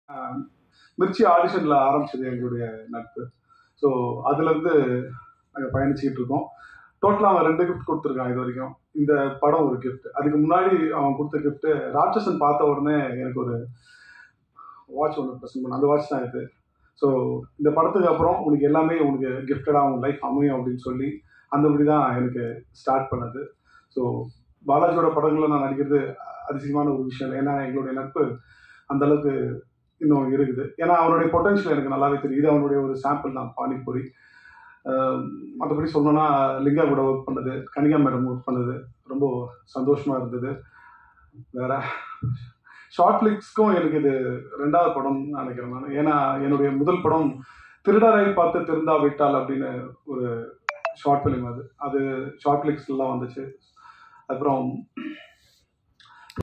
ஆஹ் மிர்ச்சி ஆடிஷனில் ஆரம்பிச்சது எங்களுடைய நட்பு ஸோ அதுலேருந்து நாங்கள் பயணிச்சுக்கிட்டு இருக்கோம் டோட்டலாக அவன் ரெண்டு கிஃப்ட் கொடுத்துருக்கான் இது வரைக்கும் இந்த படம் ஒரு கிஃப்ட் அதுக்கு முன்னாடி அவன் கொடுத்த கிஃப்ட்டு ராட்சசன் பார்த்த உடனே எனக்கு ஒரு வாட்ச் ஒன்று ப்ரெசென்ட் பண்ண அந்த வாட்ச் தான் இது ஸோ இந்த படத்துக்கு அப்புறம் உனக்கு எல்லாமே உனக்கு கிஃப்டடாக உன் லைஃப் அமையும் அப்படின்னு சொல்லி அந்தபடி தான் எனக்கு ஸ்டார்ட் பண்ணது ஸோ பாலாஜியோட படங்களில் நான் நடிக்கிறது அதிசயமான ஒரு விஷயம் இல்லை ஏன்னா எங்களுடைய நட்பு அந்த அளவுக்கு இன்னும் இருக்குது ஏன்னா அவனுடைய பொட்டன்ஷியல் எனக்கு நல்லாவே தெரியும் இது அவனுடைய ஒரு சாம்பிள் தான் பானிபூரி ஆஹ் மற்றபடி சொல்லணும்னா லிங்கா கூட ஒர்க் பண்ணது கனிகா மேடம் ஒர்க் பண்ணது ரொம்ப சந்தோஷமாக இருந்தது வேற ஷார்ட் ஃபிளிக்ஸ்க்கும் எனக்கு இது ரெண்டாவது படம் நினைக்கிறேன் நான் ஏன்னா என்னுடைய முதல் படம் திருடரை பார்த்து திருந்தா விட்டால் அப்படின்னு ஒரு ஷார்ட் ஃபிலிம் அது அது ஷார்ட் ஃபிளிக்ஸ்லாம் வந்துச்சு அப்புறம்